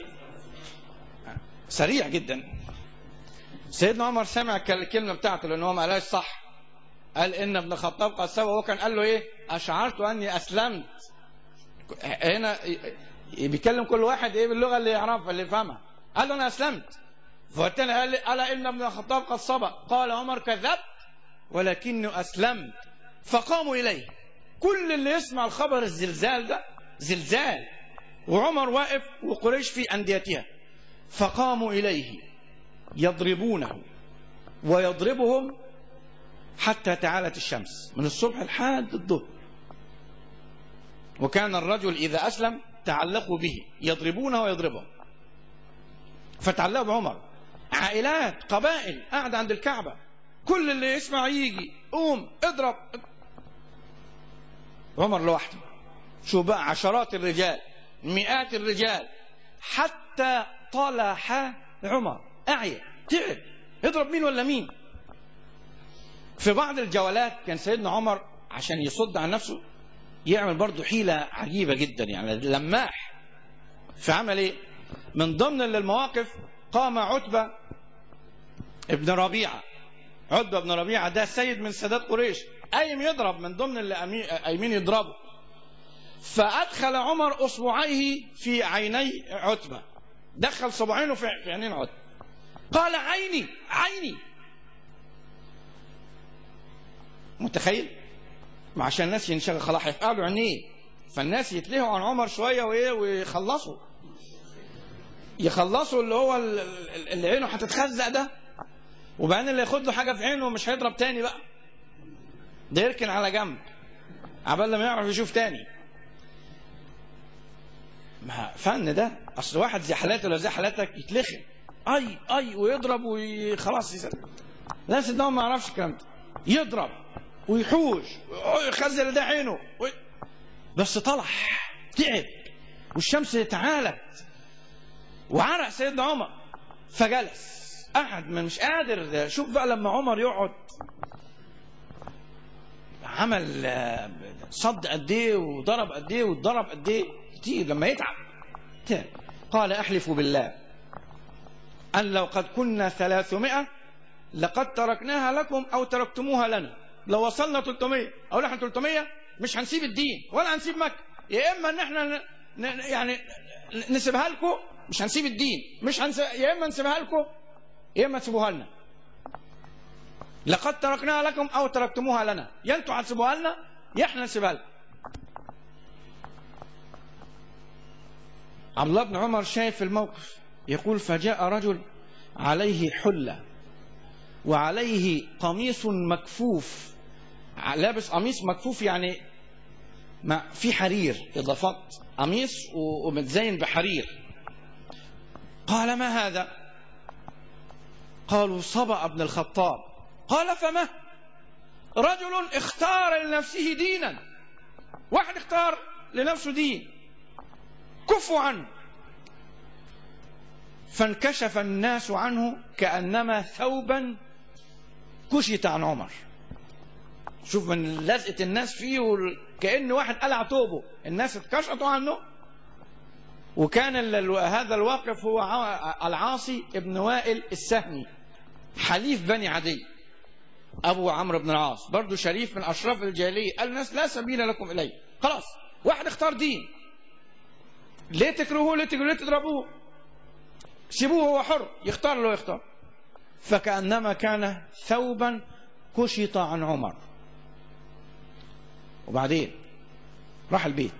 سريع جدا سيدنا عمر سمع الكلمة بتاعته لأن هو ما قالهاش صح قال إن ابن الخطاب قد سوى هو كان قال له إيه أشعرت أني أسلمت هنا بيكلم كل واحد إيه باللغة اللي يعرفها اللي يفهمها قال له أنا أسلمت فالتاني قال ألا إن ابن الخطاب قد سبق قال عمر كذبت ولكني أسلمت فقاموا إليه كل اللي يسمع الخبر الزلزال ده زلزال وعمر واقف وقريش في أنديتها فقاموا إليه يضربونه ويضربهم حتى تعالت الشمس من الصبح لحد الظهر وكان الرجل إذا أسلم تعلقوا به يضربونه ويضربهم فتعلقوا بعمر عائلات قبائل قاعدة عند الكعبة كل اللي يسمع يجي قوم اضرب عمر لوحده شو بقى عشرات الرجال مئات الرجال حتى طلح عمر أعيا تعب يضرب مين ولا مين في بعض الجولات كان سيدنا عمر عشان يصد عن نفسه يعمل برضه حيلة عجيبة جدا يعني لماح فعمل ايه من ضمن المواقف قام عتبة ابن ربيعة عتبة بن ربيعة ده سيد من سادات قريش قايم يضرب من ضمن اللي قايمين يضربوا فأدخل عمر أصبعيه في عيني عتبة دخل صباعينه في في عينين عتبة قال عيني عيني متخيل ما عشان الناس ينشغل خلاص هيفقدوا عينيه فالناس يتلهوا عن عمر شوية وإيه ويخلصوا يخلصوا اللي هو ال- ال- اللي عينه هتتخزق ده وبعدين اللي ياخد له حاجة في عينه مش هيضرب تاني بقى ده يركن على جنب عبال لما يعرف يشوف تاني ما فن ده اصل واحد زي حالاتي ولا زي حالاتك يتلخم اي اي ويضرب وخلاص يسلم لا سيدنا عمر ما يعرفش الكلام ده يضرب ويحوش ويخزل ده عينه و... بس طلع تعب والشمس تعالت وعرق سيدنا عمر فجلس قعد ما مش قادر شوف بقى لما عمر يقعد عمل آه، صد قد ايه وضرب قد ايه واتضرب قد ايه كتير لما يتعب تعب. قال احلف بالله ان لو قد كنا ثلاثمائة لقد تركناها لكم او تركتموها لنا لو وصلنا 300 او احنا 300 مش هنسيب الدين ولا هنسيب مكه يا اما ان احنا ن... ن... يعني ن- نسيبها لكم مش هنسيب الدين مش هنس... يا اما نسيبها لكم يا اما تسيبوها لنا لقد تركناها لكم او تركتموها لنا يا انتوا هتسيبوها لنا يا احنا نسيبها لكم عبد الله بن عمر شايف الموقف يقول فجاء رجل عليه حله وعليه قميص مكفوف لابس قميص مكفوف يعني ما في حرير اضافات قميص و- ومتزين بحرير قال ما هذا قالوا صبأ ابن الخطاب قال فما رجل اختار لنفسه دينا واحد اختار لنفسه دين كفوا عنه فانكشف الناس عنه كأنما ثوبا كشت عن عمر شوف من لزقة الناس فيه وال- كأن واحد قلع توبه الناس اتكشطوا عنه وكان ال- ال- هذا الواقف هو ع- العاصي ابن وائل السهمي حليف بني عدي أبو عمرو بن العاص برضه شريف من أشراف الجاهلية قال الناس لا سبيل لكم إليه خلاص واحد اختار دين ليه تكرهوه ليه تجروا ليه تضربوه سيبوه هو حر يختار اللي هو يختار فكأنما كان ثوبا كشط عن عمر وبعدين راح البيت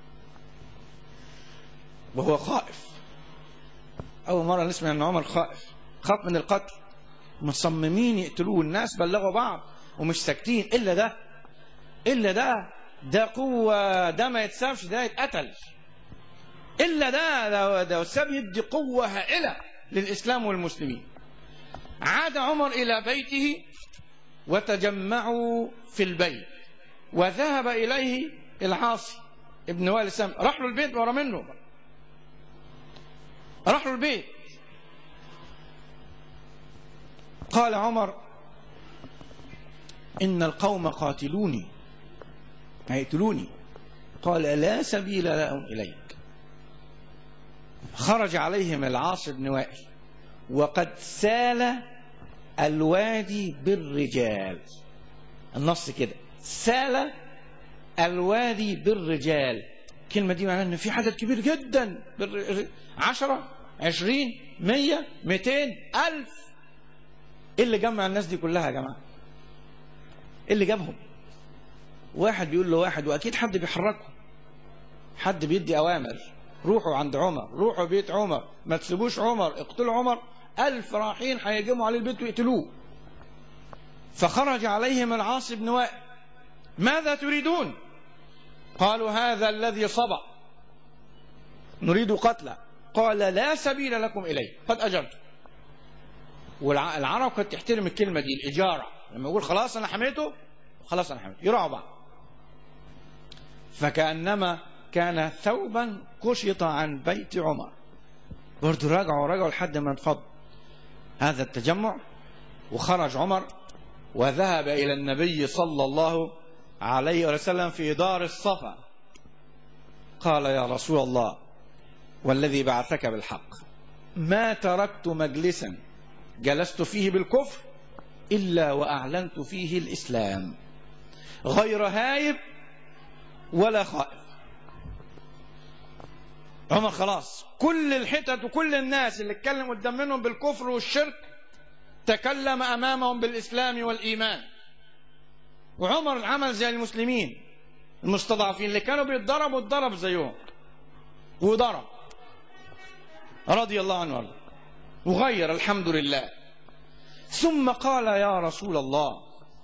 وهو خائف أول مرة نسمع أن عمر خائف خاف من القتل مصممين يقتلوه الناس بلغوا بعض ومش ساكتين إلا ده إلا ده ده قوة ده ما يتسابش ده يتقتل إلا ده ده, ده والسبب يدي قوة هائلة للإسلام والمسلمين عاد عمر إلى بيته وتجمعوا في البيت وذهب إليه العاصي ابن وائل السام راح له البيت ورا منه راح له البيت قال عمر إن القوم قاتلوني هيقتلوني قال لا سبيل لهم إليك خرج عليهم العاص بن وائل وقد سال الوادي بالرجال النص كده سال الوادي بالرجال الكلمة دي معناها ان في عدد كبير جدا بالر- عشرة عشرين مية ميتين ألف ايه اللي جمع الناس دي كلها يا جماعة ايه اللي جابهم واحد بيقول له واحد واكيد حد بيحركهم حد بيدي اوامر روحوا عند عمر روحوا بيت عمر ما تسيبوش عمر اقتلوا عمر ألف رايحين هيجمعوا عليه البيت ويقتلوه فخرج عليهم العاص بن وائل ماذا تريدون قالوا هذا الذي صبع نريد قتله قال لا سبيل لكم إليه قد أجرت والعرب كانت تحترم الكلمة دي الإجارة لما يقول خلاص أنا حميته خلاص أنا حميته يراعوا بعض فكأنما كان ثوبا كشط عن بيت عمر برضو رجعوا رجعوا لحد ما انفض هذا التجمع وخرج عمر وذهب إلى النبي صلى الله عليه وسلم في دار الصفا قال يا رسول الله والذي بعثك بالحق ما تركت مجلسا جلست فيه بالكفر إلا وأعلنت فيه الإسلام غير هايب ولا خائف عمر خلاص كل الحتت وكل الناس اللي اتكلم قدام منهم بالكفر والشرك تكلم امامهم بالاسلام والايمان وعمر عمل زي المسلمين المستضعفين اللي كانوا بيتضربوا اتضرب زيهم وضرب رضي الله عنه وارضاه وغير الحمد لله ثم قال يا رسول الله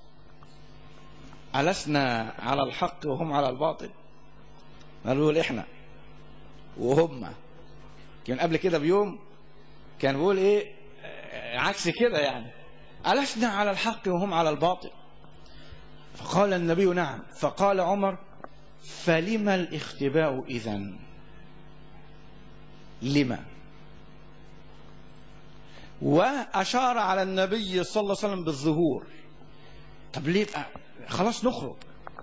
ألسنا على الحق وهم على الباطل قالوا له احنا وهم كان قبل كده بيوم كان بيقول ايه آه، عكس كده يعني ألسنا على الحق وهم على الباطل فقال النبي نعم فقال عمر فلما الاختباء إذن لما وأشار على النبي صلى الله عليه وسلم بالظهور طب ليه بقى خلاص نخرج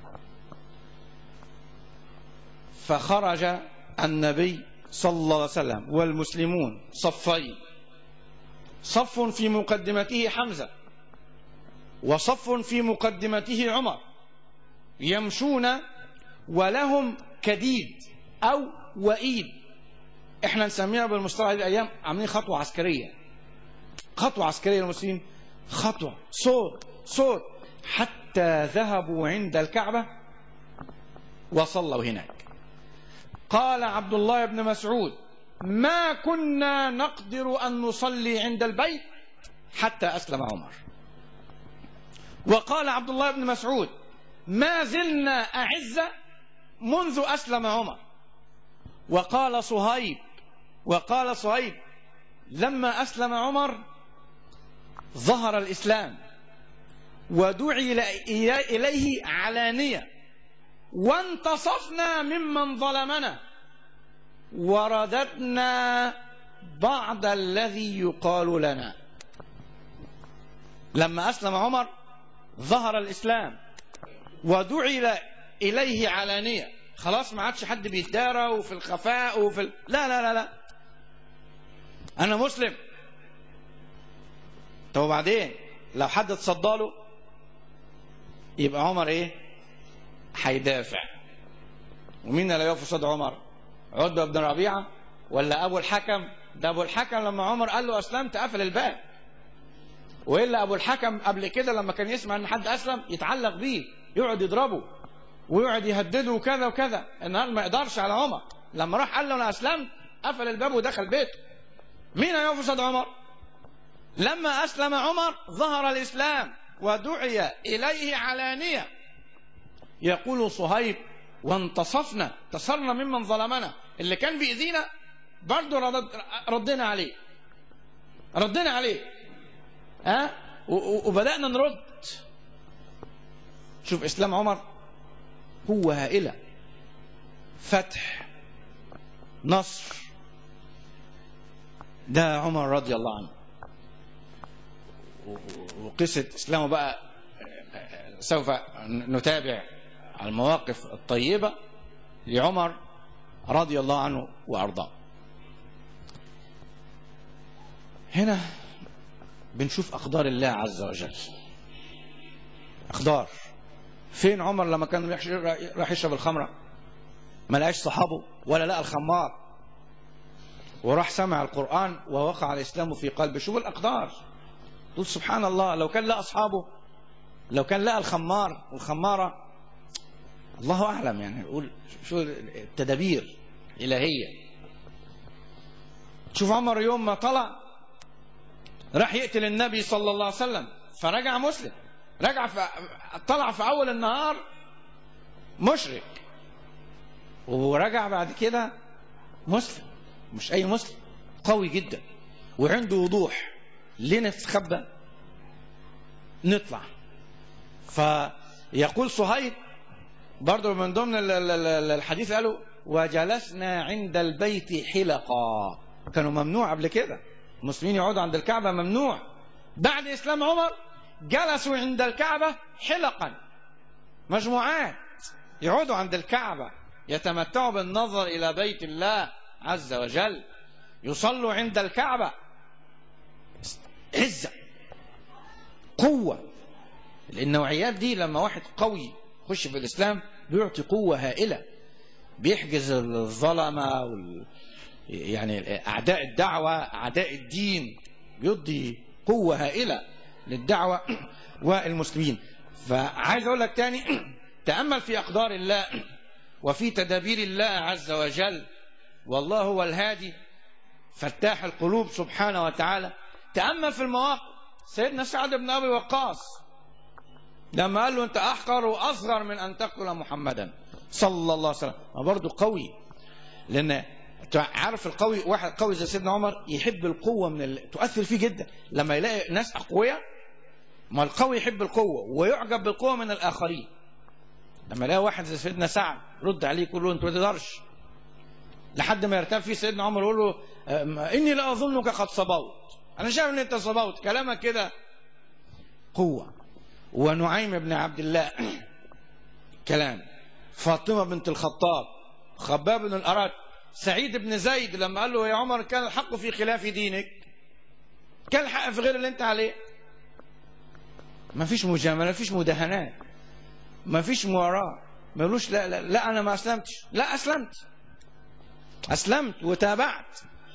فخرج النبي صلى الله عليه وسلم والمسلمون صفين صف في مقدمته حمزة وصف في مقدمته عمر يمشون ولهم كديد أو وئيد احنا نسميها بالمصطلح هذه الايام عاملين خطوه عسكريه خطوه عسكريه للمسلمين خطوه صوت صوت حتى ذهبوا عند الكعبه وصلوا هناك قال عبد الله بن مسعود ما كنا نقدر ان نصلي عند البيت حتى اسلم عمر وقال عبد الله بن مسعود ما زلنا اعزه منذ اسلم عمر وقال صهيب وقال صهيب لما أسلم عمر ظهر الإسلام ودعي إليه علانية وانتصفنا ممن ظلمنا ورددنا بعض الذي يقال لنا لما أسلم عمر ظهر الإسلام ودعي إليه علانية خلاص ما عادش حد بيتدارى وفي الخفاء وفي ال... لا لا لا لا انا مسلم طب وبعدين لو حد اتصدى له يبقى عمر ايه هيدافع ومين اللي يقف قصاد عمر عتبه بن ربيعه ولا ابو الحكم ده ابو الحكم لما عمر قال له اسلمت قفل الباب والا ابو الحكم قبل كده لما كان يسمع ان حد اسلم يتعلق بيه يقعد يضربه ويقعد يهدده وكذا وكذا النهارده ما يقدرش على عمر لما راح قال له انا اسلمت قفل الباب ودخل بيته مين هيقف قصاد عمر لما اسلم عمر ظهر الاسلام ودعي اليه علانيه يقول صهيب وانتصفنا انتصرنا ممن ظلمنا اللي كان بيأذينا برضه رد ردنا عليه ردنا عليه ها أه؟ وبدأنا نرد شوف إسلام عمر قوة هائلة فتح نصر ده عمر رضي الله عنه وقصة إسلامه بقى سوف نتابع المواقف الطيبة لعمر رضي الله عنه وأرضاه هنا بنشوف أقدار الله عز وجل أقدار فين عمر لما كان راح يشرب الخمرة ما لقاش صحابه ولا لقى الخمار وراح سمع القرآن ووقع الإسلام في قلبه شوف الأقدار تقول سبحان الله لو كان لقى أصحابه لو كان لقى الخمار والخمارة الله أعلم يعني يقول شو التدابير إلهية شوف عمر يوم ما طلع راح يقتل النبي صلى الله عليه وسلم فرجع مسلم رجع في طلع في اول النهار مشرك ورجع بعد كده مسلم مش اي مسلم قوي جدا وعنده وضوح ليه نستخبى نطلع فيقول صهيب برضه من ضمن الحديث قالوا وجلسنا عند البيت حلقا كانوا ممنوع قبل كده المسلمين يقعدوا عند الكعبة ممنوع بعد إسلام عمر جلسوا عند الكعبة حلقا مجموعات يقعدوا عند الكعبة يتمتعوا بالنظر إلى بيت الله عز وجل يصلوا عند الكعبة عزة قوة النوعيات دي لما واحد قوي يخش في الإسلام بيعطي قوة هائلة بيحجز الظلمة وال... يعني أعداء الدعوة أعداء الدين بيدي قوة هائلة للدعوة والمسلمين فعايز أقول لك تاني تأمل في أقدار الله وفي تدابير الله عز وجل والله هو الهادي فتاح القلوب سبحانه وتعالى تأمل في المواقف سيدنا سعد بن أبي وقاص لما قال له أنت أحقر وأصغر من أن تقتل محمدا صلى الله عليه وسلم برضه قوي لأن عارف القوي واحد قوي زي سيدنا عمر يحب القوة من ال... تؤثر فيه جدا لما يلاقي ناس أقوياء ما القوي يحب القوة ويعجب بالقوة من الآخرين لما يلاقي واحد زي سيدنا سعد رد عليه يقول له أنت ما تقدرش لحد ما يرتاب فيه سيدنا عمر يقول له إني لا أظنك قد صبوت أنا شايف إن أنت صبوت كلامك كده قوة ونعيم بن عبد الله كلام فاطمة بنت الخطاب خباب بن الأراد سعيد بن زيد لما قال له يا عمر كان الحق في خلاف دينك كان الحق في غير اللي انت عليه ما فيش مجاملة ما فيش مداهنات ما فيش مواراة ما يقولوش لا, لا, لا أنا ما أسلمتش لا أسلمت أسلمت وتابعت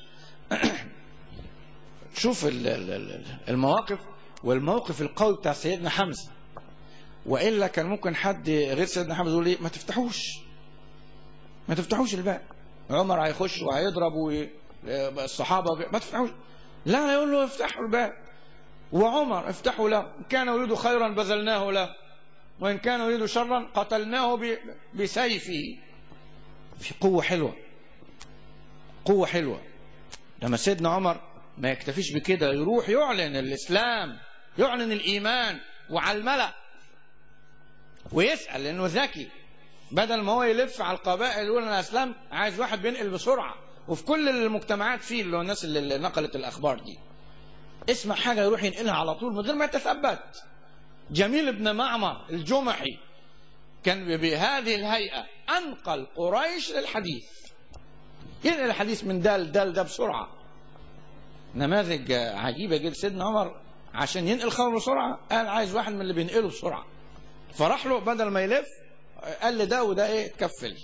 شوف المواقف والموقف القوي بتاع سيدنا حمزة وإلا كان ممكن حد غير سيدنا حمزة يقول إيه ما تفتحوش ما تفتحوش الباب عمر هيخش وهيضرب الصحابة ما تفتحوش لا يقول له افتحوا الباب وعمر افتحوا له إن كان يريد خيرا بذلناه له وإن كان يريد شرا قتلناه بسيفه في قوة حلوة قوة حلوة لما سيدنا عمر ما يكتفيش بكده يروح يعلن الإسلام يعلن الإيمان وعلى الملأ ويسأل لأنه ذكي بدل ما هو يلف على القبائل يقول أنا أسلمت عايز واحد بينقل بسرعة وفي كل المجتمعات فيه اللي هو الناس اللي نقلت الأخبار دي اسمع حاجة يروح ينقلها على طول من غير ما يتثبت جميل بن معمر الجمحي كان بهذه الهيئة أنقل قريش للحديث ينقل الحديث من ده لده لده بسرعة نماذج عجيبة جدا سيدنا عمر عشان ينقل خبر بسرعة قال عايز واحد من اللي بينقله بسرعة فراح له بدل ما يلف قال لي ده وده ايه تكفل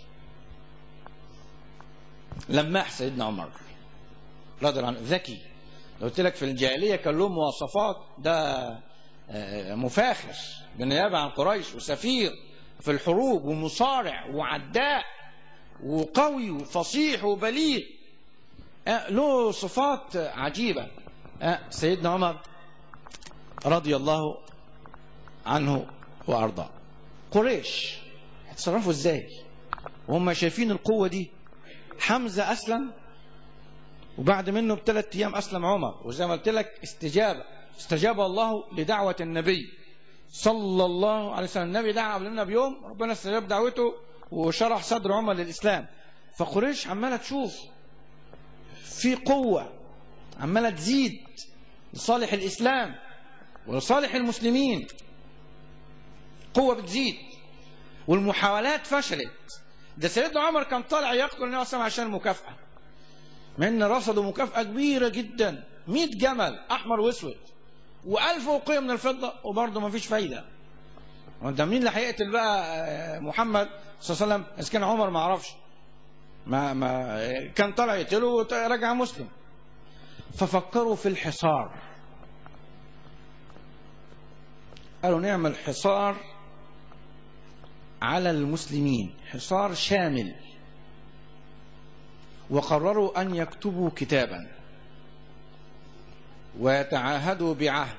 لماح سيدنا عمر رضي الله عنه ذكي لو قلت لك في الجاهليه كان له مواصفات ده مفاخر بالنيابه عن قريش وسفير في الحروب ومصارع وعداء وقوي وفصيح وبليغ له صفات عجيبه سيدنا عمر رضي الله عنه وارضاه قريش هتصرفوا ازاي وهم شايفين القوه دي حمزه اسلم وبعد منه بثلاث ايام اسلم عمر وزي ما قلت لك استجابه استجاب الله لدعوه النبي صلى الله عليه وسلم النبي دعا قبلنا بيوم ربنا استجاب دعوته وشرح صدر عمر للاسلام فقريش عماله تشوف في قوه عماله تزيد لصالح الاسلام ولصالح المسلمين قوه بتزيد والمحاولات فشلت ده سيدنا عمر كان طالع يقتل النبي صلى عشان المكافأة مع ان رصدوا مكافأة كبيرة جدا 100 جمل احمر واسود و1000 وقية من الفضة وبرضه ما فيش فايدة وانت مين اللي هيقتل بقى محمد صلى الله عليه وسلم اذا كان عمر ما عرفش ما ما كان طالع يقتله ورجع مسلم ففكروا في الحصار قالوا نعمل حصار على المسلمين حصار شامل وقرروا أن يكتبوا كتابا ويتعاهدوا بعهد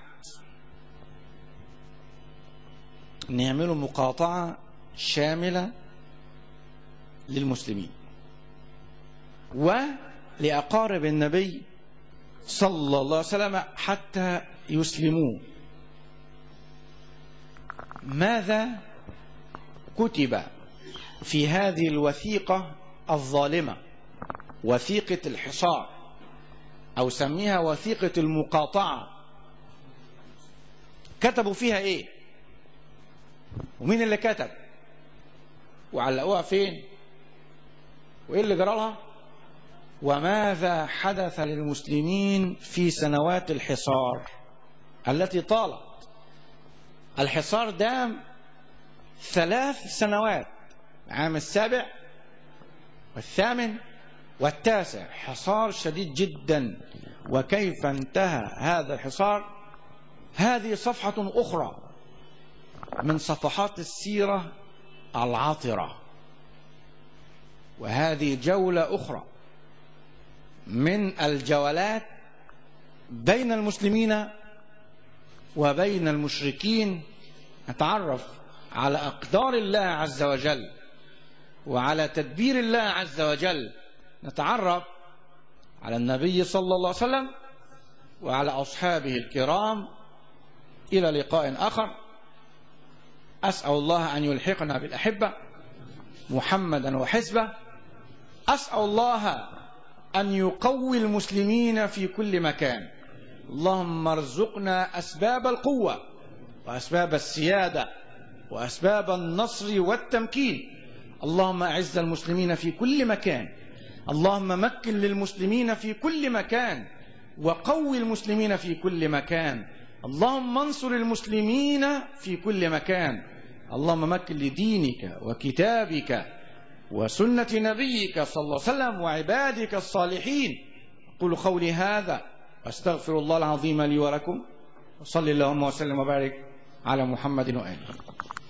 أن يعملوا مقاطعة شاملة للمسلمين ولأقارب النبي صلى الله عليه وسلم حتى يسلموا ماذا كتب في هذه الوثيقة الظالمة وثيقة الحصار أو سميها وثيقة المقاطعة كتبوا فيها إيه ومين اللي كتب وعلقوها فين وإيه اللي جرالها وماذا حدث للمسلمين في سنوات الحصار التي طالت الحصار دام ثلاث سنوات عام السابع والثامن والتاسع حصار شديد جدا وكيف انتهى هذا الحصار هذه صفحة أخرى من صفحات السيرة العاطرة وهذه جولة أخرى من الجولات بين المسلمين وبين المشركين نتعرف على أقدار الله عز وجل وعلى تدبير الله عز وجل نتعرف على النبي صلى الله عليه وسلم وعلى أصحابه الكرام إلى لقاء آخر أسأل الله أن يلحقنا بالأحبة محمدا وحزبه أسأل الله أن يقوي المسلمين في كل مكان اللهم ارزقنا أسباب القوة وأسباب السيادة وأسباب النصر والتمكين اللهم أعز المسلمين في كل مكان اللهم مكن للمسلمين في كل مكان وقوي المسلمين في كل مكان اللهم انصر المسلمين في كل مكان اللهم مكن لدينك وكتابك وسنة نبيك صلى الله عليه وسلم وعبادك الصالحين أقول قولي هذا واستغفر الله العظيم لي ولكم وصلي اللهم وسلم وبارك على محمد وآله